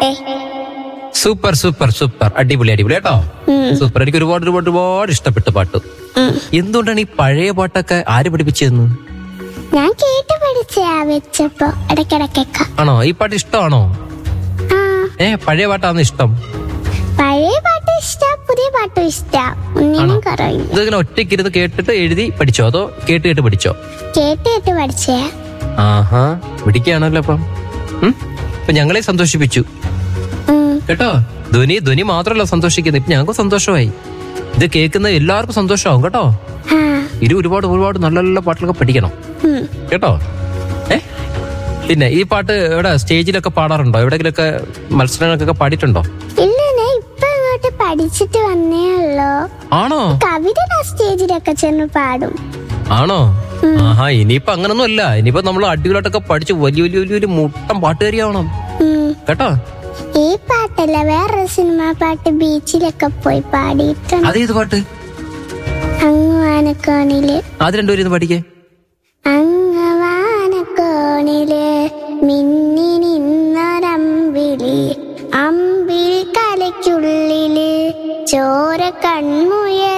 പാടട്ടെ super super super അടിപൊളി അടിപൊളി കേട്ടോ ഉം. സൂപ്പർ എനിക്ക് ഒരുപാട് ഒരുപാട് ഒരുപാട് ഇഷ്ടപ്പെട്ട പാട്ട് ഉം. എന്തുകൊണ്ടാണ് ഈ പഴയ പാട്ടൊക്കെ ആര് പഠിപ്പിച്ചതെന്ന് ഞാൻ കേട്ട് പഠിച്ചയാ വെച്ചപ്പോ ഇടയ്ക്കിടയ്ക്കൊക്കെ ആണോ ഈ പാട്ട് ഇഷ്ടമാണോ ആ ഏ പഴയ പാട്ടാണ് ഇഷ്ടം പഴയ പാട്ട് ഇഷ്ടാ പുതിയ പാട്ടും ഇഷ്ടാ ഒന്നിനും കുറവില്ല ഇതിങ്ങനെ ഒറ്റയ്ക്ക് ഇരുന്ന് കേട്ടിട്ട് എഴുതി പഠിച്ചോ അതോ കേട്ട് കേട്ട് പഠിച്ചോ കേട്ട് കേട്ട് പഠിച്ചേ ആഹാ പിടിക്കുകയാണല്ലോ അപ്പം ഉം? ഇപ്പൊ ഞങ്ങളെ സന്തോഷിപ്പിച്ചു ഉം. കേട്ടോ ധ്വനി ധ്വനി മാത്രമല്ല സന്തോഷിക്കുന്നത് ഇപ്പൊ ഞങ്ങൾക്ക് സന്തോഷമായി ഇത് കേൾക്കുന്ന എല്ലാവർക്കും സന്തോഷമാവും കേട്ടോ ആ ഇരു ഒരുപാട് ഒരുപാട് നല്ല നല്ല പാട്ടുകളൊക്കെ പഠിക്കണം ഉം. കേട്ടോ ഏ പിന്നെ ഈ പാട്ട് എവിടെ സ്റ്റേജിലൊക്കെ പാടാറുണ്ടോ എവിടെയെങ്കിലൊക്കെ മത്സരങ്ങൾക്കൊക്കെ പാടിയിട്ടുണ്ടോ ഇല്ല ഞാൻ ഇപ്പൊ ഇങ്ങോട്ട് പഠിച്ചിട്ട് വന്നേ ഉള്ളൂ ആണോ കവിത ഞാൻ സ്റ്റേജിലൊക്കെ ചെന്ന് പാടും ആണോ ആഹാ ഇനിയിപ്പോ അങ്ങനൊന്നും അല്ല ഇനിയിപ്പോ നമ്മൾ അടിപൊളിയായിട്ടൊക്കെ പഠിച്ച് വലിയ വലിയ വലിയ വലിയ മുട്ടം പാട്ടുകാരിയാവണം ഉം. കേട്ടോ ഈ പാട്ടല്ല വേറൊരു സിനിമ പാട്ട് ബീച്ചിലൊക്കെ പോയി പാടിയിട്ടുണ്ട് അതേത് പാട്ട് അങ്ങ് അത് രണ്ടുപേരും ഒന്ന് പഠിക്കേ അങ്ങവാനക്കോണില് മിന്നി നിന്നൊരമ്പിളി അമ്പിളി കലയ്ക്കുള്ളില് ചോര കൺമുയൽ